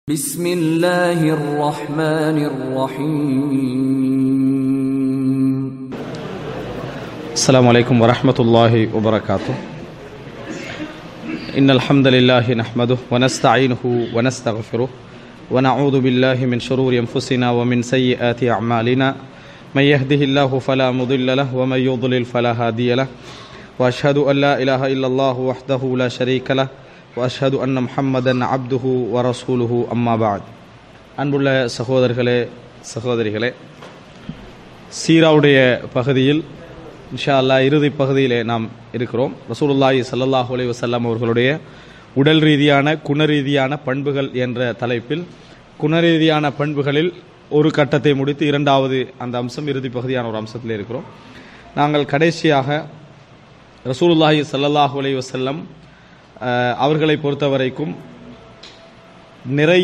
بسم الله الرحمن الرحيم السلام عليكم ورحمة الله وبركاته إن الحمد لله نحمده ونستعينه ونستغفره ونعوذ بالله من شرور أنفسنا ومن سيئات أعمالنا من يهده الله فلا مضل له ومن يضلل فلا هادي له وأشهد أن لا إله إلا الله وحده لا شريك له وأشهد أن محمدا عبده ورسوله أما بعد அன்புள்ள சகோதரர்களே சகோதரிகளே சீராவுடைய பகுதியில் இன்ஷா அல்லாஹ் இறுதி பகுதியிலே நாம் இருக்கிறோம் ரசூலுல்லாஹி ஸல்லல்லாஹு அலைஹி வஸல்லம் அவர்களுடைய உடல் ரீதியான குணரீதியான பண்புகள் என்ற தலைப்பில் குணரீதியான பண்புகளில் ஒரு கட்டத்தை முடித்து இரண்டாவது அந்த அம்சம் இறுதி பகுதியான ஒரு அம்சத்தில் இருக்கிறோம் நாங்கள் கடைசியாக ரசூலுல்லாஹி ஸல்லல்லாஹு அலைஹி வஸல்லம் அஹ், அவர்களை பொறுத்தவரைக்கும் நிறைய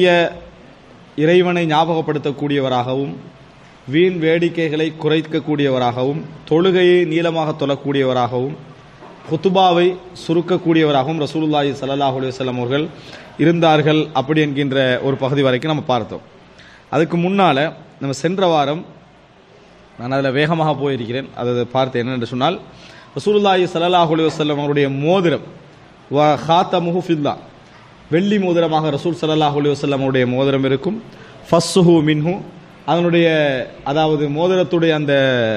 இறைவனை ஞாபகப்படுத்தக்கூடியவராகவும் வீண் வேடிக்கைகளை குறைக்கக்கூடியவராகவும் தொழுகையை நீளமாக தொழக்கூடியவராகவும் குத்துபாவை சுருக்கக்கூடியவராகவும் ரசூலுல்லாஹி ஸல்லல்லாஹு அலைஹி வஸல்லம் அவர்கள் இருந்தார்கள் அப்படி என்கின்ற ஒரு பகுதி வரைக்கும் நம்ம பார்த்தோம் அதுக்கு முன்னால் நம்ம சென்ற வாரம் நான் அதில் வேகமாக போயிருக்கிறேன் அதை பார்த்து என்னென்று சொன்னால் ரசூலுல்லாஹி ஸல்லல்லாஹு அலைஹி வஸல்லம் அவருடைய மோதிரம் வ ஹாத்தமுஹு ஃபில்லா வெள்ளி மோதிரமாக ரசூல் ஸல்லல்லாஹு அலைஹி வஸல்லம் அவருடைய மோதிரம் இருக்கும் ஃபஸ்ஸுஹு மின்ஹு அதனுடைய அதாவது மோதிரத்துடைய அந்த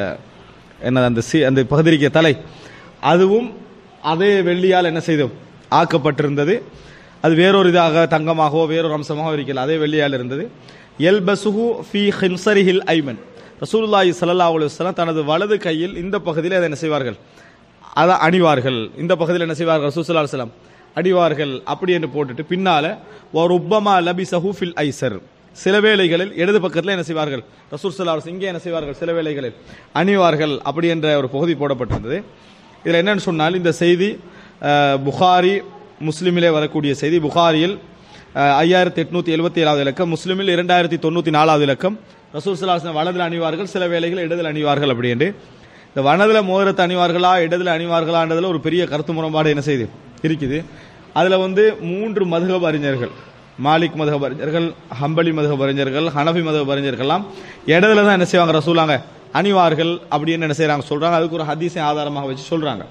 என்ன அந்த சி அந்த பகுதிரிக்க தலை அதுவும் அதே வெள்ளியால் என்ன செய்தோம் ஆக்கப்பட்டிருந்தது அது வேறொரு இதாக தங்கமாகவோ வேறொரு அம்சமாகவோ இருக்கல அதே வெள்ளியால் இருந்தது எல் பசுஹு ஃபி ஹின்சரிஹில் ஐமன் ரசூலுல்லாஹி ஸல்லல்லாஹு அலைஹி வஸல்லம் தனது வலது கையில் இந்த பகுதியில் அதை என்ன செய்வார்கள் அதை அணிவார்கள் இந்த பகுதியில் என்ன செய்வார்கள் ரசூல் ஸல்லல்லாஹு அலைஹி வஸல்லம் அடிவார்கள் அப்படி என்று போட்டுட்டு பின்னால ஒரு உப்பமா லபி சஹூஃபில் ஐசர் சில வேளைகளில் இடது பக்கத்தில் என்ன செய்வார்கள் ரசூல் ஸல்லல்லாஹு அலைஹி வஸல்லம் இங்கே என்ன செய்வார்கள் சில வேளைகளில் அணிவார்கள் அப்படி என்ற ஒரு பகுதி போடப்பட்டிருந்தது இதில் என்னன்னு சொன்னால் இந்த செய்தி அஹ், புகாரி முஸ்லிமிலே வரக்கூடிய செய்தி புகாரியில் ஐயாயிரத்தி எட்நூத்தி எழுபத்தி ஏழாவது இலக்கம் முஸ்லிமில் இரண்டாயிரத்தி தொண்ணூற்றி நாலாவது இலக்கம் ரசூல் ஸல்லல்லாஹு அலைஹி வஸல்லம் வலதில் அணிவார்கள் சில வேளைகளில் இடதில் அணிவார்கள் அப்படி என்று இந்த வனதில் மோதிரத்தை அணிவார்களா இடதில் அணிவார்களான்றதுல ஒரு பெரிய கருத்து முரண்பாடு என்ன செய்யுது இருக்குது அதில் வந்து மூன்று மதுகப் அறிஞர்கள் மாலிக் மதுகப் அறிஞர்கள் ஹம்பலி மதுகப் அறிஞர்கள் ஹனஃபி மதுகப் அறிஞர்கள்லாம் இடத்துல தான் என்ன செய்வாங்க ரசூலாங்க அணிவார்கள் அப்படின்னு என்ன செய்றாங்க சொல்றாங்க அதுக்கு ஒரு ஹதீஸை ஆதாரமாக வச்சு சொல்றாங்க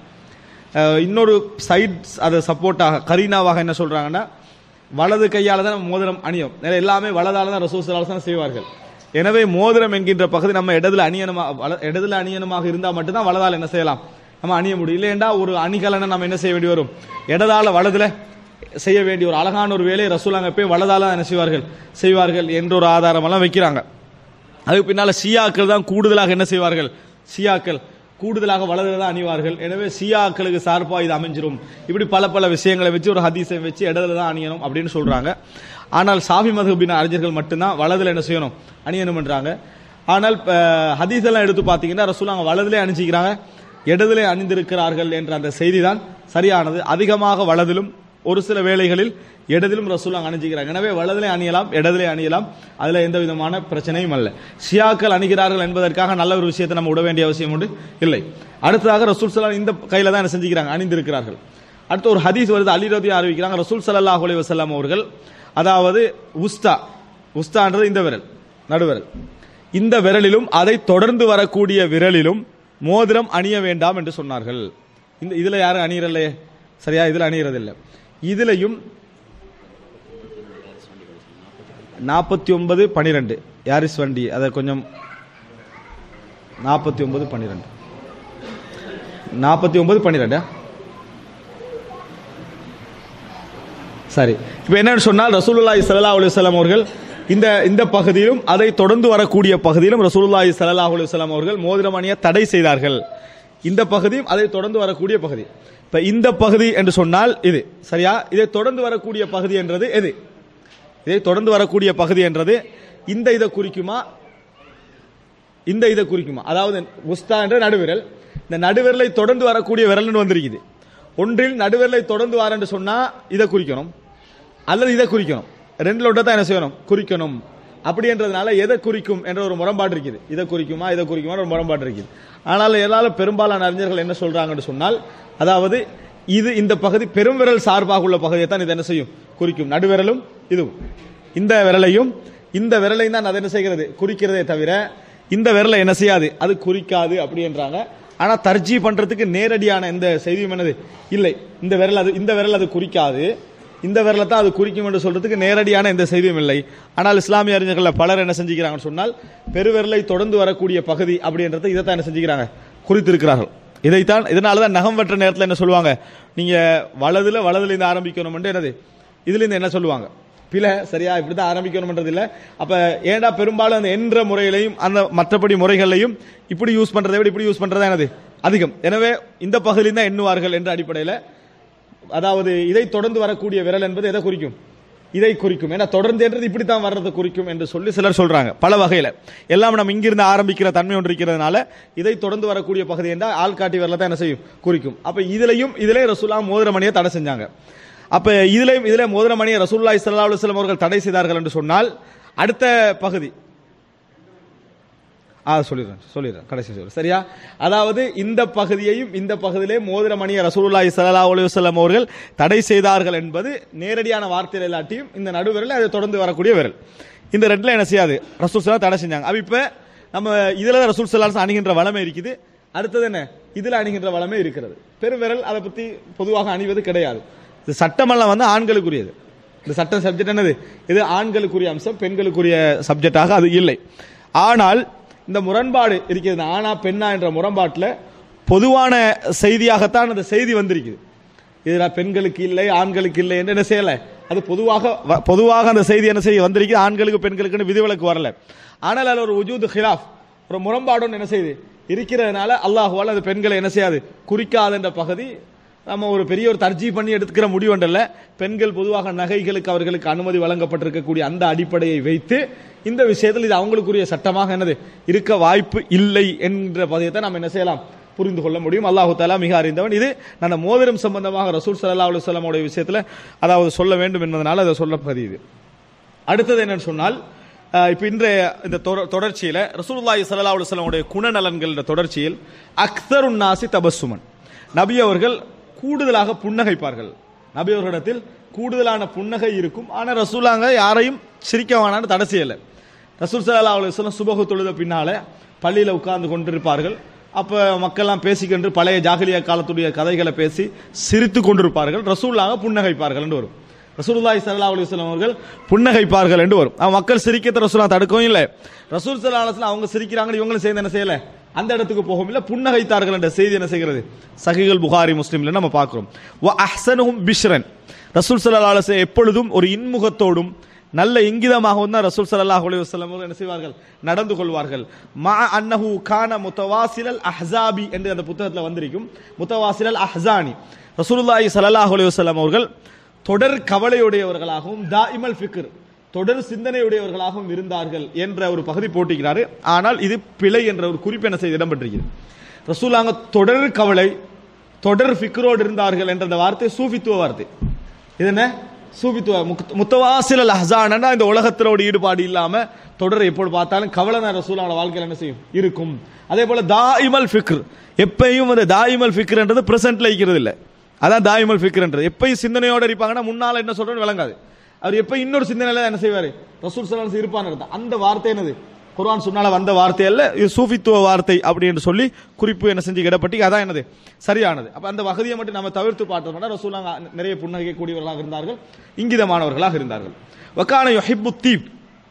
அஹ் இன்னொரு சைட்ஸ் அதை சப்போர்ட்டாக கரீனாவாக என்ன சொல்றாங்கன்னா வலது கையால தான் நம்ம மோதிரம் அணியும் நிறைய எல்லாமே வலதால தான் ரசூல் ஸல்லல்லாஹு அலைஹி வஸல்லம் செய்வார்கள் எனவே மோதிரம் என்கின்ற பகுதி நம்ம இடதுல அணியனமா வல- இடதுல அணியனமாக இருந்தால் மட்டும்தான் வலதால் என்ன செய்யலாம் நம்ம அணிய முடியும் இல்லையெண்டா ஒரு அணிகலனை நம்ம என்ன செய்ய வேண்டி வரும் இடதால வலதுல செய்ய வேண்டிய ஒரு அழகான ஒரு வேலையை ரசூலாங்க போய் வலதால என்ன செய்வார்கள் செய்வார்கள் என்ற ஒரு ஆதாரமெல்லாம் வைக்கிறாங்க அதுக்கு பின்னால ஷியாக்கள் தான் கூடுதலாக என்ன செய்வார்கள் ஷியாக்கள் கூடுதலாக வலதுல தான் அணிவார்கள் எனவே ஷியாக்களுக்கு சார்பா இது அமைஞ்சிரும் இப்படி பல பல விஷயங்களை வச்சு ஒரு ஹதீஸை வச்சு இடத்துல தான் அணியணும் அப்படின்னு சொல்றாங்க ஆனால் சாஃபி மதுபின் அறிஞர்கள் மட்டும்தான் வலதுல என்ன செய்யணும் அணியணும்ன்றாங்க ஆனால் அஹ், ஹதீஸ் எல்லாம் எடுத்து பார்த்தீங்கன்னா ரசூலாங்க வலதுலே அணிஞ்சிக்கிறாங்க இடதுலே அணிந்திருக்கிறார்கள் என்ற அந்த செய்தி தான் சரியானது அதிகமாக வலதிலும் ஒரு சில வேளைகளில் இடதிலும் ரசூலாங்க அணிஞ்சிக்கிறாங்க எனவே வலதிலே அணியலாம் இடதிலே அணியலாம் அதுல எந்த விதமான பிரச்சனையும் அல்ல ஷியாக்கள் அணிகிறார்கள் என்பதற்காக நல்ல ஒரு விஷயத்தை நம்ம விட வேண்டிய அவசியம் உண்டு இல்லை அடுத்ததாக ரசூல் சலாம் இந்த கையில தான் என்ன செஞ்சுக்கிறாங்க அணிந்திருக்கிறார்கள் அடுத்து ஒரு ஹதீஸ் வருது அலி ரதி அறிவிக்கிறாங்க ரசூல் ஸல்லல்லாஹு அலைஹி வஸல்லம் அவர்கள் அதாவது உஸ்தா உஸ்தான்றது இந்த விரல் நடுவிரல் இந்த விரலிலும் அதை தொடர்ந்து வரக்கூடிய விரலிலும் மோதிரம் அணிய வேண்டாம் என்று சொன்னார்கள் இந்த இதுல யாரும் அணியறலையே சரியா இதுல அணியறதில்லை இதுலயும் நாற்பத்தி ஒன்பது பனிரெண்டு யாரிஸ் வண்டி அதை கொஞ்சம் நாற்பத்தி ஒன்பது பன்னிரெண்டு நாற்பத்தி ஒன்பது பன்னிரெண்டா சரி இப்போ என்னன்னு சொன்னால் ரசூலுல்லாஹி ஸல்லல்லாஹு அலைஹி வஸல்லம் அவர்கள் இந்த இந்த பகுதியிலும் அதை தொடர்ந்து வரக்கூடிய பகுதியிலும் ரசூலுல்லாஹி ஸல்லல்லாஹு அலைஹி வஸல்லம் அவர்கள் மோதிரம் அணிய தடை செய்தார்கள் இந்த பகுதியும் அதை தொடர்ந்து வரக்கூடிய பகுதி இப்ப இந்த பகுதி என்று சொன்னால் இது சரியா இதை தொடர்ந்து வரக்கூடிய பகுதி என்றது எது இதை தொடர்ந்து வரக்கூடிய பகுதி என்றது இந்த இதை குறிக்குமா இந்த இதை குறிக்குமா அதாவது உஸ்தா என்ற நடுவிரல் இந்த நடுவிரலை தொடர்ந்து வரக்கூடிய விரல்னு வந்திருக்குது ஒன்றில் நடுவிரலை தொடர்ந்து வாரன்னு சொன்னா இதை குறிக்கணும் அல்லது இதை குறிக்கணும் ரெண்டுல ஒன்றை தான் என்ன செய்யணும் குறிக்கணும் அப்படின்றதுனால எதை குறிக்கும் என்ற ஒரு முரண்பாடு இருக்குது இதை குறிக்குமா இதை குறிக்குமா ஒரு முரண்பாடு இருக்குது ஆனால் எல்லாரும் பெரும்பாலான அறிஞர்கள் என்ன சொல்றாங்கன்னு சொன்னால் அதாவது இது இந்த பகுதி பெரும்விரல் சார்பாக உள்ள பகுதியை தான் இது என்ன செய்யும் குறிக்கும் நடுவிரலும் இதுவும் இந்த விரலையும் இந்த விரலையும் தான் அது என்ன செய்கிறது குறிக்கிறதே தவிர இந்த விரலை என்ன செய்யாது அது குறிக்காது அப்படின்றாங்க ஆனா தர்ஜி பண்றதுக்கு நேரடியான எந்த செய்தியும் என்னது இல்லை இந்த விரல் அது இந்த விரல் அது குறிக்காது இந்த விரலை தான் அது குறிக்கும் என்று சொல்றதுக்கு நேரடியான எந்த செய்தியும் இல்லை ஆனால் இஸ்லாமிய அறிஞர்கள் பலர் என்ன செஞ்சுக்கிறாங்கன்னு சொன்னால் பெருவிரலை தொடர்ந்து வரக்கூடிய பகுதி அப்படின்றத இதைத்தான் என்ன செஞ்சுக்கிறாங்க குறித்திருக்கிறார்கள் இதைத்தான் இதனால தான் நகம் வெட்டுற நேரத்தில் என்ன சொல்லுவாங்க நீங்க வலதுல வலதுல இருந்து ஆரம்பிக்கணும் என்னது இதுல இருந்து என்ன சொல்லுவாங்க பிழை சரியா இப்படி தான் ஆரம்பிக்கணும்ன்றது இல்ல அப்ப ஏன்டா பெரும்பாலும் அந்த என்ற முறையிலையும் அந்த மற்றபடி முறைகளையும் இப்படி யூஸ் பண்றதை விட இப்படி யூஸ் பண்றதா என்னது அதிகம் எனவே இந்த பகுதியில் தான் எண்ணுவார்கள் என்ற அடிப்படையில் அதாவது இதை தொடர்ந்து வரக்கூடிய விரல் என்பது எதை குறிக்கும் இதை குறிக்கும் ஏன்னா தொடர்ந்து என்றது இப்படித்தான் வர்றது குறிக்கும் என்று சொல்லி சிலர் சொல்றாங்க பல வகையில எல்லாம் நம்ம இங்கிருந்து ஆரம்பிக்கிற தன்மை ஒன்று இருக்கிறதுனால இதை தொடர்ந்து வரக்கூடிய பகுதி என்றால் ஆள்காட்டி விரல தான் என்ன செய்யும் குறிக்கும் அப்ப இதுலயும் இதுல ரசூலா மோதிர மணியை தடை செஞ்சாங்க அப்ப இதுலயும் இதுல மோதிர மணியை ரசூல்லாய் சல்லா அலுவலம் அவர்கள் தடை செய்தார்கள் என்று சொன்னால் அடுத்த பகுதி ஆ சொல்லிடுறேன் சொல்லிடுறேன் கடைசி சொல்றேன் சரியா அதாவது இந்த பகுதியையும் இந்த பகுதியிலே மோதிர மணிய ரசூலுல்லாஹி ஸல்லல்லாஹு அலைஹி வஸல்லம் அவர்கள் தடை செய்தார்கள் என்பது நேரடியான வார்த்தையில் இல்லாட்டியும் இந்த நடுவிரல் அதை தொடர்ந்து வரக்கூடிய விரல் இந்த ரெண்டுல என்ன செய்யாது ரசூல் ஸல்லல்லாஹு தடை செஞ்சாங்க அப்ப இப்ப நம்ம இதுல தான் ரசூல் ஸல்லல்லாஹு அணுகின்ற வளமை இருக்குது அடுத்தது என்ன இதுல அணுகின்ற வளமை இருக்கிறது பெருவிரல் அதை பத்தி பொதுவாக அணிவது கிடையாது இது சட்டமெல்லாம் வந்து ஆண்களுக்குரியது இந்த சட்டம் சப்ஜெக்ட் என்னது இது ஆண்களுக்குரிய அம்சம் பெண்களுக்குரிய சப்ஜெக்டாக அது இல்லை ஆனால் இந்த முரண்பாடு இருக்கிறது ஆனா பெண்ணா என்ற முரண்பாட்டில் பொதுவான செய்தியாகத்தான் அந்த செய்தி வந்திருக்குது இதுல பெண்களுக்கு இல்லை ஆண்களுக்கு இல்லை என்று என்ன செய்யல அது பொதுவாக வ- பொதுவாக அந்த செய்தி என்ன செய்ய வந்திருக்குது ஆண்களுக்கு பெண்களுக்குன்னு விதிவிலக்கு வரல ஆனால் அதில் ஒரு உஜூது ஹிலாஃப் ஒரு முரண்பாடு என்ன செய்யுது இருக்கிறதுனால அல்லாஹுவால் அது பெண்களை என்ன செய்யாது குறிக்காது என்ற பகுதி நம்ம ஒரு பெரிய ஒரு தர்ஜி பண்ணி எடுத்துக்கிற முடிவுண்டல்ல பெண்கள் பொதுவாக நகைகளுக்கு அவர்களுக்கு அனுமதி வழங்கப்பட்டிருக்கக்கூடிய அந்த அடிப்படையை வைத்து இந்த விஷயத்தில் இது அவங்களுக்குரிய சட்டமாக என்னது இருக்க வாய்ப்பு இல்லை என்ற பதியத்தை நம்ம என்ன செய்யலாம் புரிந்து கொள்ள முடியும் அல்லாஹு தாலா மிக அறிந்தவன் இது நான் மோதிரம் சம்பந்தமாக ரசூல் சல்லா அலுவலமுடைய விஷயத்தில் அதாவது சொல்ல வேண்டும் என்பதனால அதை சொல்ல பதியுது அடுத்தது என்னன்னு சொன்னால் அஹ், இப்ப இன்றைய இந்த தொடர்- தொடர்ச்சியில ரசூலுல்லாஹி ஸல்லல்லாஹு அலைஹி வஸல்லம் உடைய குணநலன்கள் என்ற தொடர்ச்சியில் அக்தருன் நாசி தபஸ்ஸுமன் நபி அவர்கள் கூடுதலாக புன்னகைப்பார்கள் நபி அவர்களிடத்தில் கூடுதலான புன்னகை இருக்கும் ஆனா ரசூலாங்க யாரையும் சிரிக்க வேணான்னு தடை செய்யல ரசூல் ஸல்லல்லாஹு அலைஹி வஸல்லம் சுபஹு தொழுத பின்னால பள்ளியில உட்கார்ந்து கொண்டிருப்பார்கள் அப்ப மக்கள்லாம் பேசிக்கொண்டு பழைய ஜாகிலியா காலத்துடைய கதைகளை பேசி சிரித்து கொண்டிருப்பார்கள் ரசூலாக புன்னகைப்பார்கள் என்று வரும் ரசூலுல்லாஹி ஸல்லல்லாஹு அலைஹி வஸல்லம் அவர்கள் புன்னகைப்பார்கள் என்று வரும் அவன் மக்கள் சிரிக்கத்தை ரசூலா தடுக்கவும் இல்லை ரசூல் ஸல்லல்லாஹு அலைஹி வஸல்லம் அவங்க சிரிக்கிறாங்க இவங்களும் சேர்ந்து என்ன செய்யல அந்த இடத்துக்கு போகவும் இல்லை புன்னகைத்தார்கள் என்ற செய்தி என்ன செய்கிறது சஹீஹுல் புகாரி முஸ்லிம்ல நம்ம பார்க்கிறோம் வ அஹ்சனுஹும் பிஷ்ரன் ரசூல் ஸல்லல்லாஹு அலைஹி வஸல்லம் எப்பொழுதும் ஒரு இன்முகத்தோடும் நல்ல இங்கிதமாகவும் தான் ரசூல் ஸல்லல்லாஹு அலைஹி வஸல்லம் அவர்கள் என்ன செய்வார்கள் நடந்து கொள்வார்கள் மா அன்னஹு கான முத்தவாசிலல் அஹ்ஸாபி என்று அந்த புத்தகத்தில் வந்திருக்கும் முத்தவாசிலல் அஹ்ஸானி ரசூலுல்லாஹி ஸல்லல்லாஹு அலைஹி வஸல்லம் அவர்கள் தொடர் கவலையுடையவர்களாகவும் தாயிமல் ஃபிக்ர் தொடர் சிந்தனையுடையவர்களாகவும் இருந்தார்கள் என்ற ஒரு பகுதி போட்டிக்கிறாரு ஆனால் இது பிழை என்ற ஒரு குறிப்பு என்ன செய்து இடம்பெற்றிருக்கிறது ரசூலாங்க தொடர் கவலை தொடர் ஃபிக்ரோடு இருந்தார்கள் என்ற அந்த வார்த்தை சூஃபித்துவ வார்த்தை இது என்ன சூபித்துவ முக்- முத்தவாசில் அஹ்சானா இந்த உலகத்தினோட ஈடுபாடு இல்லாம தொடர் எப்போது பார்த்தாலும் கவலை தான் ரசூலாவோட வாழ்க்கையில் என்ன செய்யும் இருக்கும் அதே போல தாயிமல் ஃபிக்ர் எப்பயும் அந்த தாயிமல் ஃபிக்ர்ன்றது பிரசன்ட்ல இருக்கிறது இல்ல அதான் தாயிமல் ஃபிக்ர்ன்றது எப்பயும் சிந்தனையோட இருப்பாங்கன்னா முன்னால என்ன சொல்றோன்னு விளங்காது அவர் எப்ப இன்னொரு சிந்தனையில என்ன செய்வாரு ரசூல் சலாஸ் இருப்பான்னு அந்த வார்த்தை என்னது குர்ஆன் சொன்னால வந்த வார்த்தை அல்ல இது சூஃபித்துவ வார்த்தை அப்படி என்று சொல்லி குறிப்பு என்ன செஞ்சு கிடப்பட்டி அதான் என்னது சரியானது அப்ப அந்த வகதியை மட்டும் நம்ம தவிர்த்து பார்த்தோம்னா ரசூலாங்க நிறைய புன்னகை கூடியவர்களாக இருந்தார்கள் இங்கிதமானவர்களாக இருந்தார்கள் வக்கான யுஹிப்பு தீப்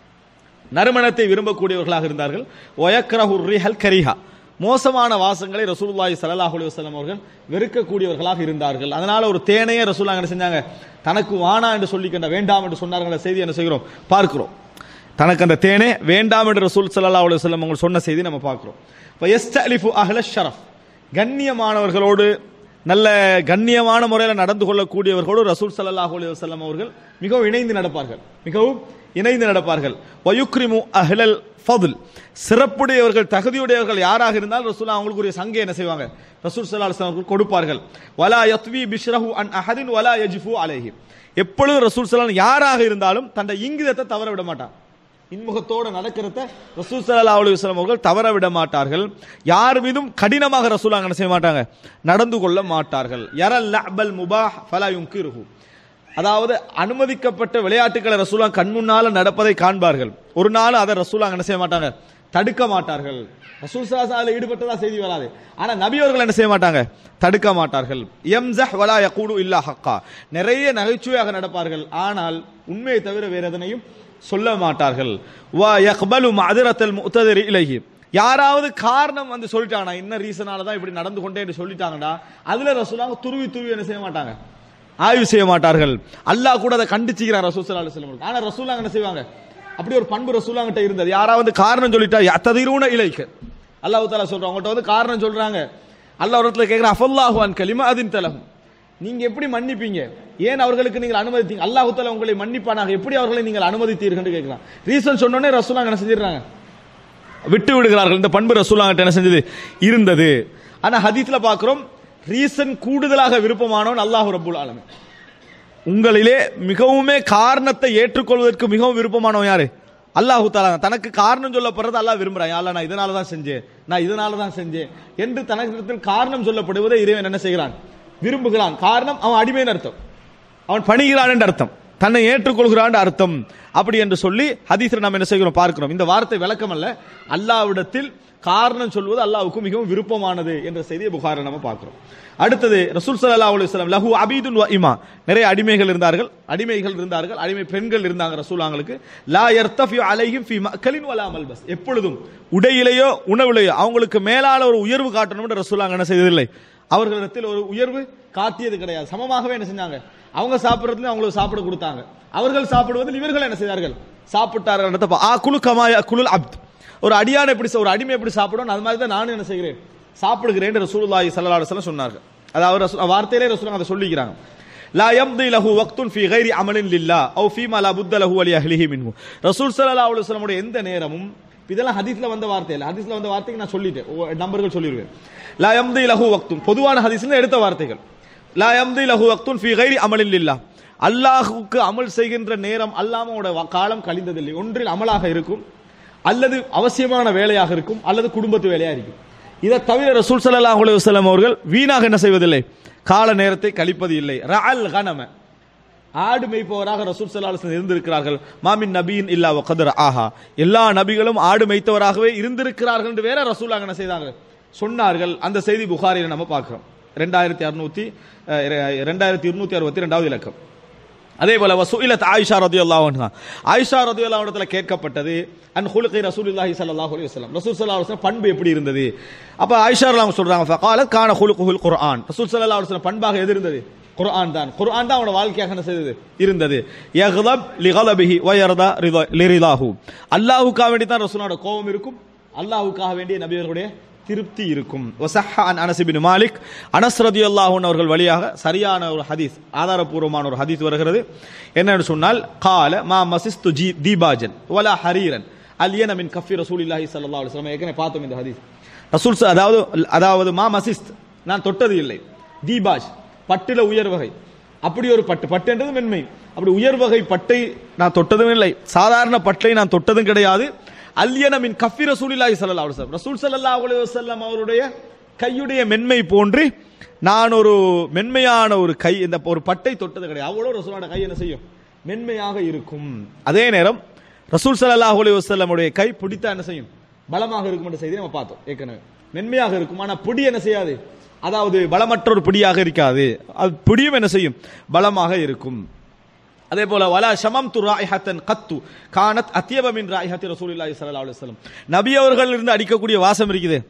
நறுமணத்தை விரும்பக்கூடியவர்களாக இருந்தார்கள் ஒயக்ரஹு ரிஹல் கரிஹா மோசமான வாசங்களை ரசூலுல்லாஹி ஸல்லல்லாஹு அலைஹி வஸல்லம் அவர்கள் வெறுக்கக்கூடியவர்களாக இருந்தார்கள் அதனால ஒரு தேனையே ரசூலுல்லாஹ் என்ன செஞ்சாங்க தனக்கு வானா என்று சொல்லிக்கின்ற வேண்டாம் என்று சொன்னார்கள் செய்தி என்ன செய்கிறோம் பார்க்கிறோம் தனக்கு அந்த தேனே வேண்டாம் என்று ரசூல் ஸல்லல்லாஹு அலைஹி வஸல்லம் அவங்க சொன்ன செய்தி நம்ம பார்க்கிறோம் இப்போ எஸ்தலிஃபு அஹ்ல ஷரஃப் கண்ணியமானவர்களோடு நல்ல கண்ணியமான முறையில் நடந்து கொள்ளக்கூடியவர்களோடு ரசூல் ஸல்லல்லாஹு அலைஹி வஸல்லம் அவர்கள் மிகவும் இணைந்து நடப்பார்கள் மிகவும் இணைந்து நடப்பார்கள் வயுக்ரிமு அஹ்லல் ஃபதுல் சிறப்புடையவர்கள் தகுதியுடையவர்கள் யாராக இருந்தால் ரசூல் அவங்களுக்குரிய சங்கை என்ன செய்வாங்க ரசூல் ஸல்லல்லாஹு அலைஹி வஸல்லம் அவர்கள் கொடுப்பார்கள் வலா யத்வி பிஷ்ரஹு அன் அஹதின் வலா யஜ்ஃபு அலைஹி எப்பொழுதும் ரசூல் ஸல்லல்லாஹு அலைஹி யாராக இருந்தாலும் தன்னை இங்கிதத்தை தவற விட மாட்டான் இன்முகத்தோடு நடக்கிறத ரசூல் ஸல்லல்லாஹு அலைஹி வஸல்லம் அவர்கள் தவற விட மாட்டார்கள் யார் மீதும் கடினமாக ரசூல் என்ன செய்ய மாட்டாங்க நடந்து கொள்ள மாட்டார்கள் யரல் லஅபல் முபாஹ் ஃபலா யுன்கிருஹு அதாவது அனுமதிக்கப்பட்ட விளையாட்டுகளை ரசூலா கண் முன்னால நடப்பதை காண்பார்கள் ஒரு நாள் அதை ரசூலா என்ன செய்ய மாட்டாங்க தடுக்க மாட்டார்கள் ரசூல் சாசால ஈடுபட்டதா செய்தி வராது ஆனா நபி அவர்கள் என்ன செய்ய மாட்டாங்க தடுக்க மாட்டார்கள் எம்சஹ் வலா யகூடு இல்லா ஹக்கா நிறைய நகைச்சுவையாக நடப்பார்கள் ஆனால் உண்மையை தவிர வேற எதனையும் சொல்ல மாட்டார்கள் வா யக்பலு மதுரத்தல் முத்ததரி இலகி யாராவது காரணம் வந்து சொல்லிட்டாங்கன்னா என்ன ரீசனால தான் இப்படி நடந்து கொண்டே என்று சொல்லிட்டாங்கடா அதுல ரசூலாங்க துருவி துருவி என்ன செய்ய மாட்டாங்க ஆய்வு செய்ய மாட்டார்கள் அல்லாஹ் கூட அதை கண்டிச்சுக்கிறான் ரசூல் ஸல்லல்லாஹு அலைஹி வஸல்லம் ஆனா ரசூலாங்க என்ன செய்வாங்க அப்படி ஒரு பண்பு ரசூலாங்கிட்ட இருந்தது யாராவது காரணம் சொல்லிட்டா யத்ததிரூன இலைக்கு அல்லாஹ் தாலா சொல்றாங்க அவங்கள்ட்ட வந்து காரணம் சொல்றாங்க அல்லாஹ் ஒரு இடத்துல கேட்கிற அஃபல்லாஹு அன் கலிமா அதின் தலகும் நீங்க எப்படி மன்னிப்பீங்க ஏன் அவர்களுக்கு நீங்கள் அனுமதித்தீங்க அல்லாஹ் தாலா உங்களை மன்னிப்பானாக எப்படி அவர்களை நீங்கள் அனுமதித்தீர்கள் கேட்கிறான் ரீசன் சொன்னோடனே ரசூலாங்க என்ன செஞ்சிடறாங்க விட்டு விடுகிறார்கள் இந்த பண்பு ரசூலாங்கிட்ட என்ன செஞ்சது இருந்தது ஆனா ஹதீஸ்ல பார்க்கிறோம் ரீசன் கூடுதலாக விருப்பமானவன் அல்லாஹ் ரப்புல் ஆலமீன் உங்களிலே மிகவுமே காரணத்தை ஏற்றுக்கொள்வதற்கு மிகவும் விருப்பமானவன் யாரு அல்லாஹு தாலா தனக்கு காரணம் சொல்லப்படுறது அல்லாஹ் விரும்புறான் அல்ல நான் இதனால தான் செஞ்சேன் நான் இதனால தான் செஞ்சேன் என்று தனக்கு காரணம் சொல்லப்படுவதை இறைவன் என்ன செய்கிறான் விரும்புகிறான் காரணம் அவன் அடிமைன்னு அர்த்தம் அவன் பணிகிறான் என்று அர்த்தம் தன்னை ஏற்றுக்கொள்கிறான் அர்த்தம் அப்படி என்று சொல்லி ஹதீஸ்ல நாம் என்ன செய்கிறோம் பார்க்கிறோம் இந்த வார்த்தை விளக்கம் அல்ல அல்லாவிடத்தில் காரணம் சொல்வது அல்லாவுக்கு மிகவும் விருப்பமானது என்ற செய்தியை புகாரை நம்ம பார்க்கிறோம் அடுத்தது ரசூல் ஸல்லல்லாஹு அலைஹி வஸல்லம் லஹு அபீதுன் வ இமா நிறைய அடிமைகள் இருந்தார்கள் அடிமைகள் இருந்தார்கள் அடிமை பெண்கள் இருந்தாங்க ரசூலாங்களுக்கு லா யர்தஃபி அலைஹிம் ஃபி மக்கலின் வலா மல்பஸ் எப்பொழுதும் உடையிலேயோ உணவிலேயோ அவங்களுக்கு மேலான ஒரு உயர்வு காட்டணும் என்று ரசூலாங்க என்ன செய்ததில்லை அவர்களிடத்தில் ஒரு உயர்வு காட்டியது கிடையாது சமமாகவே என்ன செஞ்சாங்க அவங்க சாப்பிடுறதுல அவங்களுக்கு சாப்பிட கொடுத்தாங்க அவர்கள் சாப்பிடுவதில் இவர்கள் என்ன செய்தார்கள் சாப்பிட்டார்கள் ஆ குழு கமாய குழுல் அப்த் ஒரு அடியான் எப்படி ஒரு அடிமை எப்படி சாப்பிடும் அது மாதிரி தான் நானும் என்ன செய்கிறேன் சாப்பிடுகிறேன் என்று ரசூலுல்லாஹி ஸல்லல்லாஹு அலைஹி வஸல்லம் சொன்னார்கள் அதாவது ரசூ- வார்த்தையிலே ரசூல் அதை சொல்லிக்கிறாங்க லா யம்தி லஹு வக்துன் ஃபீ கைரி அமலின் லில்லா அவ் ஃபீமா லா புத்த லஹு அலி அஹ்லிஹி மின்ஹு ரசூல் ஸல்லல்லாஹு அலைஹி வஸல்லம் உடைய எந்த நேரமும் இதெல்லாம் ஹதீஸ்ல வந்த வார்த்தை இல்ல ஹதீஸ்ல வந்த வார்த்தைக்கு நான் சொல்லிட்டேன் ஒ- நம்பர்கள் சொல்லிடுவேன் லா யம்தி லஹு வக்துன் பொதுவான ஹதீஸ்ல எடுத்த வார்த்தைகள் லா யம்தி லஹு வக்துன் ஃபீ கைரி அமலின் லில்லா அல்லாஹ்வுக்கு அமல் செய்கின்ற நேரம் அல்லாமோட வ- காலம் கழிந்ததில்லை ஒன்றில் அமலாக இருக்கும் அல்லது அவசியமான வேலையாக இருக்கும் அல்லது குடும்பத்து வேலையா இருக்கும் இதை தவிர ரசூல் ஸல்லல்லாஹு அலைஹி வஸல்லம் அவர்கள் வீணாக என்ன செய்வதில்லை கால நேரத்தை கழிப்பது இல்லை ரஅல் கனம ஆடு மேய்ப்பவராக ரசூல் ஸல்லல்லாஹு அலைஹி வஸல்லம் இருந்திருக்கிறார்கள் மாமின் நபியின் இல்லா வகதர் ஆஹா எல்லா நபிகளும் ஆடு மேய்த்தவராகவே இருந்திருக்கிறார்கள் என்று வேற ரசூல் என்ன செய்தாங்க சொன்னார்கள் அந்த செய்தி புகாரில நம்ம பார்க்கிறோம் ரெண்டாயிரத்தி அறுநூத்தி ரெண்டாயிரத்தி இருநூத்தி அறுபத்தி ரெண்டாவது இலக்கம் அதே போல வசூயிலத் ஆயிஷா ரதியல்லாஹு அன்ஹா ஆயிஷா ரதியல்லாஹு இடத்துல கேட்கப்பட்டது அன் ஹுலுகி ரசூலுல்லாஹி ஸல்லல்லாஹு அலைஹி வஸல்லம் ரசூல் ஸல்லல்லாஹு அலைஹி வஸல்லம் பண்பு எப்படி இருந்தது அப்ப ஆயிஷா ரலியல்லாஹு சொல்றாங்க ஃபகாலத் கான ஹுலுகுல் குர்ஆன் ரசூல் ஸல்லல்லாஹு அலைஹி வஸல்லம் பண்பாக எது இருந்தது குர்ஆன் தான் குர்ஆன் தான் அவனோட வாழ்க்கையாக என்ன செய்தது இருந்தது யக்லப் லிகலபிஹி வ யர்தா லிரிதாஹு அல்லாஹ்வுக்காக வேண்டி தான் ரசூலோட கோபம் இருக்கும் அல்லாஹ்வுக்காக வேண்டிய நபியர்களுடைய திருப்தி இருக்கும் வசஹ அன் அனஸ் இப்னு மாலிக் அனஸ் ரதியல்லாஹு அன்ஹு அவர்கள் வழியாக சரியான ஒரு ஹதீஸ் ஆதாரபூர்வமான ஒரு ஹதீஸ் வருகிறது என்னன்னு சொன்னால் கால மா மசிஸ்து ஜி தீபாஜன் வலா ஹரீரன் அல்யன மின் கஃபி ரசூலில்லாஹி ஸல்லல்லாஹு அலைஹி வஸல்லம் ஏற்கனவே பார்த்தோம் இந்த ஹதீஸ் ரசூல் ச- அதாவது அதாவது மா மசிஸ்த் நான் தொட்டது இல்லை தீபாஜ் பட்டுல உயர் வகை அப்படி ஒரு பட்டு பட்டு என்றது மென்மை அப்படி உயர் வகை பட்டை நான் தொட்டதும் இல்லை சாதாரண பட்டை நான் தொட்டதும் கிடையாது அல்யன மின் கஃபி ரசூலில்லாஹி ஸல்லல்லாஹு அலைஹி வஸல்லம் ரசூல் ஸல்லல்லாஹு அலைஹி வஸல்லம் அவருடைய கையுடைய மென்மை போன்று நான் ஒரு மென்மையான ஒரு கை இந்த ஒரு பட்டை தொட்டது கிடையாது அவ்வளோ ரசூலோட கை என்ன செய்யும் மென்மையாக இருக்கும் அதே நேரம் ரசூல் ஸல்லல்லாஹு அலைஹி வஸல்லமுடைய கை பிடித்தா என்ன செய்யும் பலமாக இருக்கும் என்ற செய்தி நம்ம பார்த்தோம் ஏற்கனவே மென்மையாக இருக்கும் ஆனா பிடி என்ன செய்யாது அதாவது பலமற்ற ஒரு பிடியாக இருக்காது அது பிடியும் என்ன செய்யும் பலமாக இருக்கும் அதே போல வலா ஷமம் து ராயிஹத்தன் கத்து கானத் அத்தியப மின் ராயிஹத்தி ரசூலுல்லாஹி ஸல்லல்லாஹு அலைஹி வஸல்லம் நபி அவர்கள் இருந்து அடிக்கக்கூடிய வாசம் இருக்குது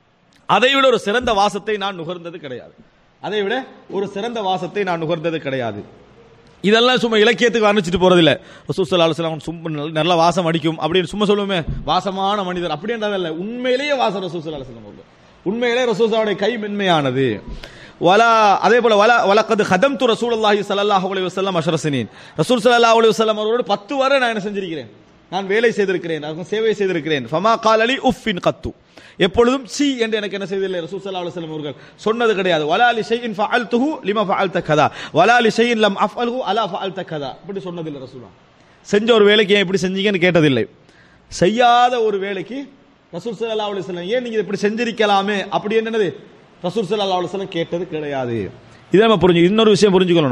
அதை விட ஒரு சிறந்த வாசத்தை நான் நுகர்ந்தது கிடையாது அதை விட ஒரு சிறந்த வாசத்தை நான் நுகர்ந்தது கிடையாது இதெல்லாம் சும்மா இலக்கியத்துக்கு வர்ணிச்சிட்டு போறதில்ல ரசூல் ஸல்லல்லாஹு அலைஹி வஸல்லம் சும்மா நல்ல- நல்ல வாசம் அடிக்கும் அப்படின்னு சும்மா சொல்லுவோமே வாசமான மனிதர் அப்படின்றதல்ல உண்மையிலேயே வாசம் ரசூல் ஸல்லல்லாஹு அலைஹி வஸல்லம் அவர்கள் உண்மையிலே ரசூலுல்லாஹுடைய கை மென்மையானது வலா அதே போல வல வலக்கது ஹதம் து ரசூலுல்லாஹி ஸல்லல்லாஹு அலைஹி வஸல்லம் அஷ்ரசினீன் ரசூல் ஸல்லல்லாஹு அலைஹி வஸல்லம் அவரோடு பத்து வரை நான் என்ன செஞ்சிருக்கிறேன் நான் வேலை செய்திருக்கிறேன் அவருக்கு சேவை செய்திருக்கிறேன் ஃபமா கால் அலி உஃபின் கத்து எப்பொழுதும் சி என்று எனக்கு என்ன செய்தில்லை ரசூல் ஸல்லல்லாஹு அலைஹி வஸல்லம் அவர்கள் சொன்னது கிடையாது வலா லி ஷைஇன் ஃபஅல்துஹு லிமா ஃபஅல்த கதா வலா லி ஷைஇன் லம் அஃஅல்ஹு அலா ஃபஅல்த கதா இப்படி சொன்னதில்லை ரசூலுல்லாஹ் செஞ்ச ஒரு வேலைக்கு ஏன் இப்படி செஞ்சீங்கன்னு கேட்டதில்லை செய்யாத ஒரு வேலைக்கு ரசூல் ஸல்லல்லாஹு அலைஹி வஸல்லம் ஏன் நீங்க இப்படி செஞ்சிருக்கலாமே அப்படி என்னது ரசூல் ஸல்லல்லாஹு அலைஹி வஸல்லம் கேட்டது கிடையாது இதை நம்ம புரிஞ்சு இன்னொரு விஷயம் புரிஞ்சுக்கணும்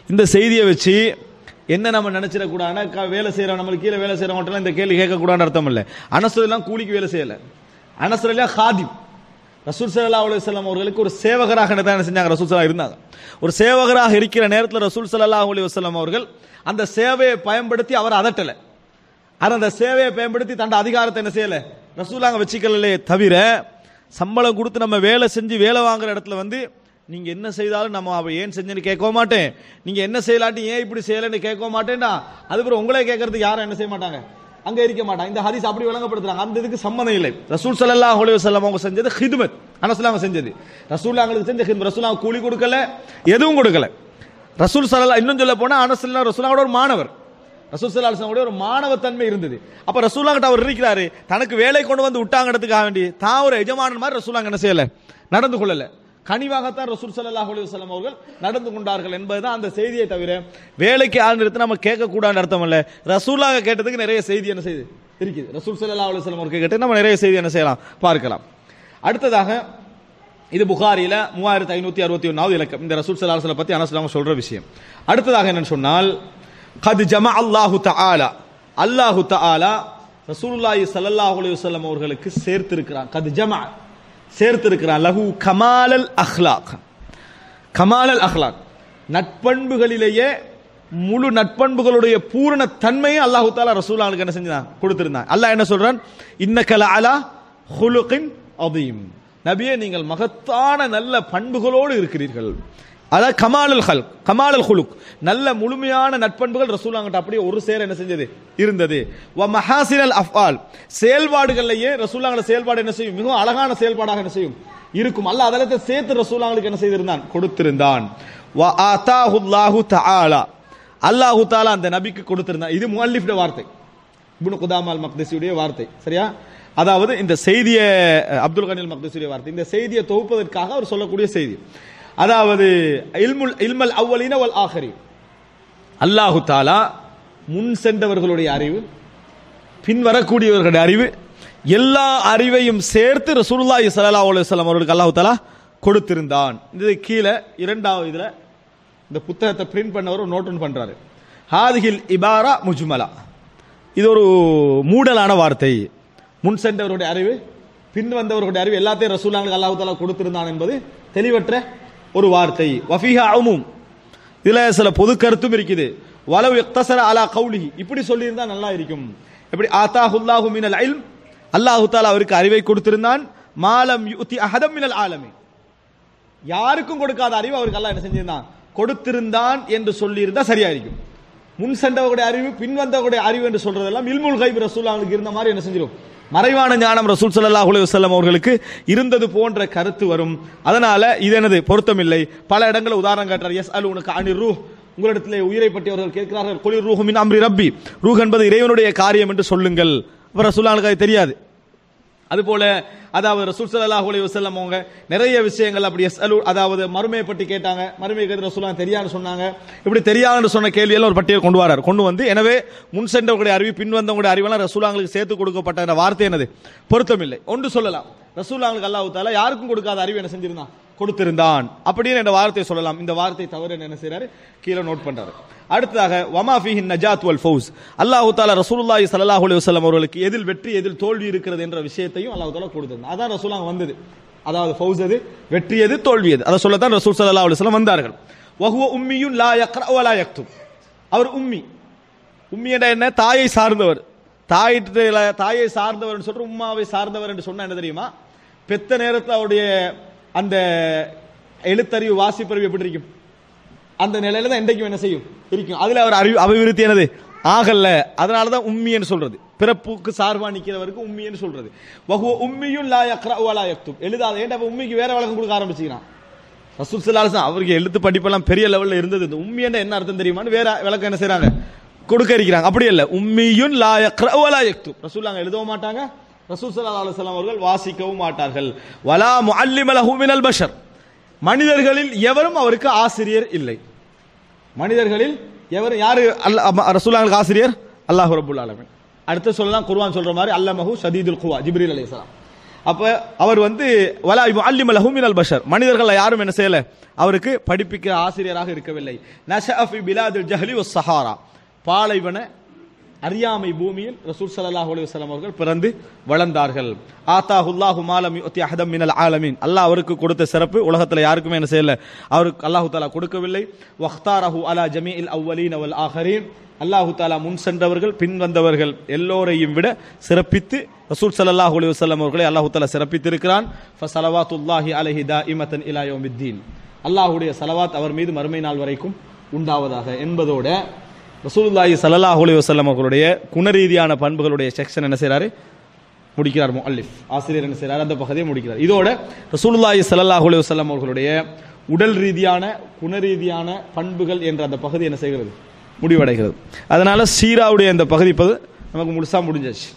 இந்த செய்தியை வச்சு என்ன நம்ம நினைச்சிடக்கூடாதுன்னா க- வேலை செய்யறோம் நம்மளுக்கு கீழே வேலை செய்யறவங்கள்ட்ட இந்த கேள்வி கேட்கக்கூடாதுன்னு அர்த்தம் இல்லை அனசுலாம் கூலிக்கு வேலை செய்யல அனசுலாம் ஹாதிம் ரசூல் சல்லா அலுவலம் அவர்களுக்கு ஒரு சேவகராக தான் என்ன செஞ்சாங்க ரசூல் சல்லா இருந்தாங்க ஒரு சேவகராக இருக்கிற நேரத்தில் ரசூல் சல்லா அலி வசலம் அவர்கள் அந்த சேவையை பயன்படுத்தி அவர் அதட்டலை ஆனால் அந்த சேவையை பயன்படுத்தி தண்ட அதிகாரத்தை என்ன செய்யல ரசூலாங்க வச்சுக்கலே தவிர சம்பளம் கொடுத்து நம்ம வேலை செஞ்சு வேலை வாங்குற இடத்துல வந்து நீங்க என்ன செய்தாலும் நம்ம அவ ஏன் செஞ்சேன்னு கேட்க மாட்டேன் நீங்க என்ன செய்யலாட்டி ஏன் இப்படி செய்யலன்னு கேட்க மாட்டேன்டா அதுக்கப்புறம் உங்களே கேட்கறதுக்கு யாரும் என்ன செய்ய மாட்டாங்க அங்க இருக்க மாட்டாங்க இந்த ஹதீஸ் அப்படி விளங்கப்படுத்துறாங்க அந்த இதுக்கு சம்மந்தம் இல்லை ரசூல் ஸல்லல்லாஹு அலைஹி வஸல்லம் அவங்க செஞ்சது ஹிதுமத் அனசுலாங்க செஞ்சது ரசூல் அவங்களுக்கு செஞ்ச ஹிதுமத் ரசூல் அவங்க கூலி கொடுக்கல எதுவும் கொடுக்கல ரசூல் சல்லா இன்னும் சொல்ல போனா அனசுல்லா ரசூலாவோட ஒரு மாணவர் ரசூல் சல்லா அலுவலமுடைய ஒரு மாணவத்தன்மை இருந்தது அப்ப ரசூலாங்கிட்ட அவர் இருக்கிறாரு தனக்கு வேலை கொண்டு வந்து விட்டாங்கிறதுக்காக வேண்டி தான் ஒரு எஜமானன் மாதிரி ரசூலாங்க என்ன செய்யல நடந்து கொள்ளல கனிவாகத்தான் ரசூல் ஸல்லல்லாஹு அலைஹி வஸல்லம் அவர்கள் நடந்து கொண்டார்கள் என்பதுதான் அந்த செய்தியை தவிர வேலைக்கு ஆள் நிறுத்தி நம்ம கேட்கக்கூடாதுன்னு அர்த்தம் இல்ல ரசூலாக கேட்டதுக்கு நிறைய செய்தி என்ன செய்யுது இருக்குது ரசூல் ஸல்லல்லாஹு அலைஹி வஸல்லம் அவர்கள் கேட்டு நம்ம நிறைய செய்தி என்ன செய்யலாம் பார்க்கலாம் அடுத்ததாக இது புகாரில மூவாயிரத்தி ஐநூத்தி அறுபத்தி ஒன்னாவது இலக்கம் இந்த ரசூல் சலாஹல பத்தி அனசுலாம சொல்ற விஷயம் அடுத்ததாக என்னன்னு சொன்னால் கது ஜமா அல்லாஹு தஆலா அல்லாஹு தஆலா ரசூலுல்லாஹி ஸல்லல்லாஹு அலைஹி வஸல்லம் அவர்களுக்கு சேர்த்திருக்கிறான் கது ஜமா சேர்த்திருக்கிறான் லஹு கமாலல் அஹ்லாக் கமாலல் அஹ்லாக் நட்பண்புகளிலேயே முழு நட்பண்புகளுடைய பூரண தன்மையை அல்லாஹு தாலா ரசூலானுக்கு என்ன செஞ்சான் கொடுத்திருந்தான் அல்லாஹ் என்ன சொல்றான் இன்னக்கல அலா ஹுலுகின் அதீம் நபியே நீங்கள் மகத்தான நல்ல பண்புகளோடு இருக்கிறீர்கள் அதாவது கமாலல் ஹல் கமாலல் ஹுலுக் நல்ல முழுமையான நட்பண்புகள் ரசூலாங்கிட்ட அப்படியே ஒரு சேர என்ன செஞ்சது இருந்தது வ மஹாசினல் அஃபால் செயல்பாடுகள்லயே ரசூலாங்கள செயல்பாடு என்ன செய்யும் மிகவும் அழகான செயல்பாடாக என்ன செய்யும் இருக்கும் அல்ல அதெல்லாம் சேர்த்து ரசூலாங்களுக்கு என்ன செய்திருந்தான் கொடுத்திருந்தான் வ ஆதாஹுல்லாஹு தஆலா அல்லாஹு தாலா அந்த நபிக்கு கொடுத்திருந்தான் இது முஅல்லிஃப்ட வார்த்தை இப்னு குதாமால் மக்தசியுடைய வார்த்தை சரியா அதாவது இந்த செய்தியை அப்துல் கனில் மக்தசியுடைய வார்த்தை இந்த செய்தியை தொகுப்பதற்காக அவர் சொல்லக்கூடிய செய்தி அதாவது இல்முல் இல்மல் அவ்வலின வல் ஆஹரி அல்லாஹு தாலா முன் சென்றவர்களுடைய அறிவு பின் வரக்கூடியவர்களுடைய அறிவு எல்லா அறிவையும் சேர்த்து ரசூலுல்லாஹி ஸல்லல்லாஹு அலைஹி வஸல்லம் அவர்களுக்கு அல்லாஹ் தஆலா கொடுத்திருந்தான் இது கீழே இரண்டாவது இதுல இந்த புத்தகத்தை பிரிண்ட் பண்ணவர் நோட் ஒன் பண்றாரு ஹாதிஹில் இபாரா முஜ்மலா இது ஒரு மூடலான வார்த்தை முன் சென்றவருடைய அறிவு பின் வந்தவர்களுடைய அறிவு எல்லாத்தையும் ரசூலாங்களுக்கு அல்லாஹ் தஆலா கொடுத்திருந்தான் என்பது தெளிவற்ற ஒரு வார்த்தை வஃபீஹா அமும் இதுல சில பொது கருத்தும் இருக்குது வலவு இக்தசர அலா கௌலிஹி இப்படி சொல்லியிருந்தா நல்லா இருக்கும் எப்படி ஆத்தாஹுல்லாஹு மினல் இல்ம் அல்லாஹு தாலா அவருக்கு அறிவை கொடுத்திருந்தான் மாலம் யுத்தி அஹதம் மினல் ஆலமி யாருக்கும் கொடுக்காத அறிவு அவருக்கு அல்லாஹ் என்ன செஞ்சிருந்தான் கொடுத்திருந்தான் என்று சொல்லியிருந்தா சரியா இருக்கும் முன் சென்றவருடைய அறிவு பின் வந்தவருடைய அறிவு என்று சொல்றதெல்லாம் இல்முல் கைப் ரசூல் அவங்களுக்கு இருந்த மாதிரி என்ன செஞ்சிடும் மறைவான ஞானம் ரசூல் ஸல்லல்லாஹு அலைஹி வஸல்லம் அவர்களுக்கு இருந்தது போன்ற கருத்து வரும் அதனால இது எனது பொருத்தமில்லை பல இடங்களில் உதாரணம் காட்டுறார் எஸ் அலு உனக்கு அணி ரூ உங்களிடத்திலே உயிரை பற்றியவர்கள் கேட்கிறார்கள் குளிர் ரூஹு மின் அம்ரி ரப்பி ரூஹ் என்பது இறைவனுடைய காரியம் என்று சொல்லுங்கள் அப்ப ரசூலுல்லாஹுக்கு அது தெரியாது அதுபோல அதாவது ரசூல் ஸல்லல்லாஹு அலைஹி வஸல்லம் அவங்க நிறைய விஷயங்கள் அப்படி எஸ்அலு அதாவது மறுமையை பற்றி கேட்டாங்க மறுமையை கேட்டு ரசூலுல்லாஹ் தெரியாதுன்னு சொன்னாங்க இப்படி தெரியாதுன்னு சொன்ன கேள்வியெல்லாம் ஒரு பட்டியல் கொண்டு வரார் கொண்டு வந்து எனவே முன் சென்றவங்களுடைய அறிவு பின் வந்தவங்களுடைய அறிவெல்லாம் ரசூலாங்களுக்கு சேர்த்து கொடுக்கப்பட்ட அந்த வார்த்தை என்னது பொருத்தமில்லை ஒன்று சொல்லலாம் ரசூலாங்களுக்கு அல்லாஹ் தாலா யாருக்கும் கொடுக்காத அறிவு என்ன செஞ்சிருந்தான் கொடுத்திருந்தான் அப்படின்னு இந்த வார்த்தையை சொல்லலாம் இந்த வார்த்தை தவறு என்ன செய்றாரு கீழே நோட் பண்றாரு அடுத்ததாக வமா ஃபீஹின் நஜாத் வல் ஃபௌஸ் அல்லாஹ் தாலா ரசூலுல்லாஹி ஸல்லல்லாஹு அலைஹி வஸல்லம் அவர்களுக்கு எதில் வெற்றி எதில் தோல்வி இருக்கிறது என்ற விஷயத்தையும் அல்லாஹ் தாலா கொடுத்திருந்தான் அதான் ரசூலாங்க வந்தது அதாவது ஃபௌஸ் எது வெற்றி எது தோல்வி எது அதை சொல்லத்தான் ரசூல் ஸல்லல்லாஹு அலைஹி வஸல்லம் வந்தார்கள் வஹுவ உம்மியுன் லா யக்ரா வலா யக்துப் அவர் உம்மி உம்மி என்ற என்ன தாயை சார்ந்தவர் தாயிட்ட தாயை சார்ந்தவர் சொல்ற உம்மாவை சார்ந்தவர் என்று சொன்னா என்ன தெரியுமா பெத்த நேரத்தில் அவருடைய அந்த எழுத்தறிவு வாசிப்பறிவு எப்படி இருக்கும் அந்த நிலையில தான் என்றைக்கும் என்ன செய்யும் இருக்கும் அதுல அவர் அறிவு அபிவிருத்தி என்னது ஆகல அதனால தான் உம்மின்னு சொல்றது பிறப்புக்கு சார்பா நிக்கிறவருக்கு உம்மின்னு சொல்றது வஹுவ உம்மியும் லா யக்ரா வலா யக்துப் எழுதாத ஏன்டா அப்ப உம்மிக்கு வேற வழக்கம் கொடுக்க ஆரம்பிச்சுக்கிறான் ரசூல் ஸல்லல்லாஹு அவருக்கு எழுத்து படிப்பெல்லாம் பெரிய லெவல்ல இருந்தது இந்த உம்மி என்ற என்ன அர்த்தம் தெரியுமான்னு வேற விளக்கம் என்ன செய்றாங்க கொடுக்க இருக்கிறாங்க அப்படி இல்ல உம்மியுன் லா யக்ரா வலா யக்துப் ரசூல் எழுதவும் மாட்டாங்க ரசூல் ஸல்லல்லாஹு அலைஹி வஸல்லம் அவர்கள் வாசிக்கவும் மாட்டார்கள் வலா முஅல்லிம லஹு மினல் பஷர் மனிதர்களில் எவரும் அவருக்கு ஆசிரியர் இல்லை மனிதர்களில் எவர் யாரு அல்ல ரசூலாங்களுக்கு ஆசிரியர் அல்லாஹ் ரபுல் ஆலமின் அடுத்து சொல்லலாம் குர்ஆன் சொல்ற மாதிரி அல்லமஹு ஷதீதுல் குவா ஜிப்ரீல் அலைஹிஸ்ஸலாம் அப்ப அவர் வந்து வலா அல்லிம் மினல் பஷர் மனிதர்கள் யாரும் என்ன செய்யல அவருக்கு படிப்பிக்கிற ஆசிரியராக இருக்கவில்லை நஷஅ ஃபி பிலாதில் ஜஹ்லி வஸ் சஹாரா பாலைவன அறியாமை பூமியில் ரசூல் ஸல்லல்லாஹு அலைஹி வஸல்லம் அவர்கள் பிறந்து வளர்ந்தார்கள் ஆத்தாஹுல்லாஹு மாலம் யுத்தி அஹதம் மினல் ஆலமீன் அல்லாஹ் அவருக்கு கொடுத்த சிறப்பு உலகத்துல யாருக்குமே என்ன செய்யல அவருக்கு அல்லாஹு தஆலா கொடுக்கவில்லை வக்தாரஹு அலா ஜமீஇல் அவ்வலீன வல் ஆஹரீன் அல்லாஹு தாலா முன் சென்றவர்கள் பின் வந்தவர்கள் எல்லோரையும் விட சிறப்பித்து ரசூல் ஸல்லல்லாஹு அலைஹி வஸல்லம் அவர்களை அல்லாஹு தாலா சிறப்பித்திருக்கிறான் ஃபஸலவாத்துல்லாஹி அலைஹி தாஇமத்தன் இலா யௌமித்தீன் அல்லாஹ்வுடைய ஸலவாத் அவர் மீது மறுமை நாள் வரைக்கும் உண்டாவதாக என்பதோட ரசூலுல்லாஹி ஸல்லல்லாஹு அலைஹி வஸல்லம் அவர்களுடைய குணரீதியான பண்புகளுடைய செக்ஷன் என்ன செய்றாரு முடிக்கிறார் முஅல்லிஃப் ஆசிரியர் என்ன செய்றார் அந்த பகுதியை முடிக்கிறார் இதோட ரசூலுல்லாஹி ஸல்லல்லாஹு அலைஹி வஸல்லம் அவர்களுடைய உடல் ரீதியான குணரீதியான பண்புகள் என்ற அந்த பகுதி என்ன செய்கிறது முடிவடைகிறது அதனால சீராவுடைய இந்த பகுதி இப்போது நமக்கு முழுசா முடிஞ்சாச்சு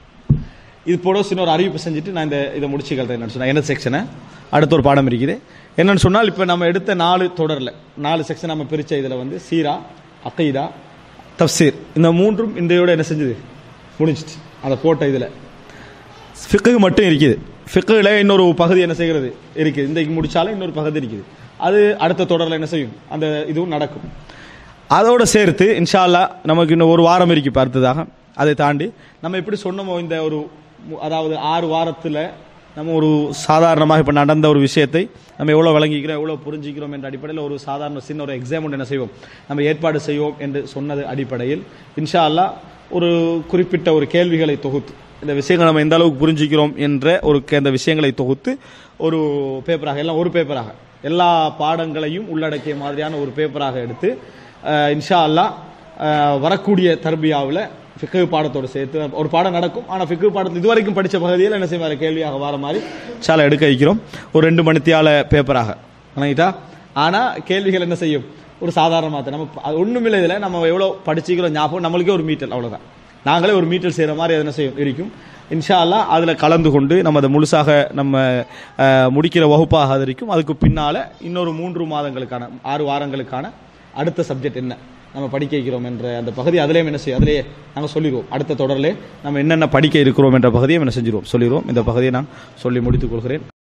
இது போட சின்ன ஒரு அறிவிப்பு செஞ்சுட்டு நான் இந்த இதை முடிச்சுக்கிறேன் என்னன்னு சொன்னா என்ன செக்ஷனை அடுத்த ஒரு பாடம் இருக்குது என்னன்னு சொன்னால் இப்போ நம்ம எடுத்த நாலு தொடரில் நாலு செக்ஷன் நம்ம பிரிச்ச இதில் வந்து சீரா அகைதா தப்சீர் இந்த மூன்றும் இன்றையோட என்ன செஞ்சது முடிஞ்சிச்சு அதை போட்ட இதில் ஃபிக்கு மட்டும் இருக்குது ஃபிக்கில் இன்னொரு பகுதி என்ன செய்கிறது இருக்குது இன்றைக்கு முடிச்சாலும் இன்னொரு பகுதி இருக்குது அது அடுத்த தொடரில் என்ன செய்யும் அந்த இதுவும் நடக்கும் அதோட சேர்த்து இன்ஷா அல்லாஹ் நமக்கு இன்னும் ஒரு வாரம் இருக்கு இப்ப அடுத்ததாக அதை தாண்டி நம்ம எப்படி சொன்னோமோ இந்த ஒரு மு- அதாவது ஆறு வாரத்தில் நம்ம ஒரு சாதாரணமாக இப்போ நடந்த ஒரு விஷயத்தை நம்ம எவ்வளோ விளங்கிக்கிறோம் எவ்வளோ புரிஞ்சிக்கிறோம் என்ற அடிப்படையில் ஒரு சாதாரண சின்ன ஒரு எக்ஸாம் ஒன்று என்ன செய்வோம் நம்ம ஏற்பாடு செய்வோம் என்று சொன்னது அடிப்படையில் இன்ஷா அல்லாஹ் ஒரு குறிப்பிட்ட ஒரு கேள்விகளை தொகுத்து இந்த விஷயங்களை நம்ம எந்த அளவுக்கு புரிஞ்சிக்கிறோம் என்ற ஒரு கே- அந்த விஷயங்களை தொகுத்து ஒரு பேப்பராக எல்லாம் ஒரு பேப்பராக எல்லா பாடங்களையும் உள்ளடக்கிய மாதிரியான ஒரு பேப்பராக எடுத்து அஹ், இன்ஷா அல்லாஹ் அஹ், வரக்கூடிய தர்பியாவில் ஃபிக்கு பாடத்தோடு சேர்த்து ஒரு பாடம் நடக்கும் ஆனால் ஃபிக்கு பாடத்தில் இதுவரைக்கும் படித்த பகுதியில் என்ன செய்வார் கேள்வியாக வர மாதிரி சாலை எடுக்க வைக்கிறோம் ஒரு ரெண்டு மணித்தியால பேப்பராக வணங்கிட்டா ஆனால் கேள்விகள் என்ன செய்யும் ஒரு சாதாரணமாக நம்ம ப- அது ஒண்ணுமில்லை இதில் நம்ம எவ்வளோ படிச்சுக்கிறோம் ஞாபகம் நம்மளுக்கே ஒரு மீட்டல் அவ்வளவுதான் நாங்களே ஒரு மீட்டர் செய்கிற மாதிரி அது என்ன செய்யும் இருக்கும் இன்ஷா அல்லாஹ் அதில் கலந்து கொண்டு நம்ம அதை முழுசாக நம்ம அஹ், முடிக்கிற வகுப்பாக அது இருக்கும் அதுக்கு பின்னால் இன்னொரு மூன்று மாதங்களுக்கான ஆறு வாரங்களுக்கான அடுத்த சப்ஜெக்ட் என்ன நம்ம படிக்க இருக்கிறோம் என்ற அந்த பகுதி அதிலே என்ன செய்யும் அதிலேயே நாங்கள் சொல்லிடுவோம் அடுத்த தொடரிலே நம்ம என்னென்ன படிக்க இருக்கிறோம் என்ற பகுதியை என்ன செஞ்சிருவோம் சொல்லிடுவோம் இந்த பகுதியை நான் சொல்லி முடித்துக் கொள்கிறேன்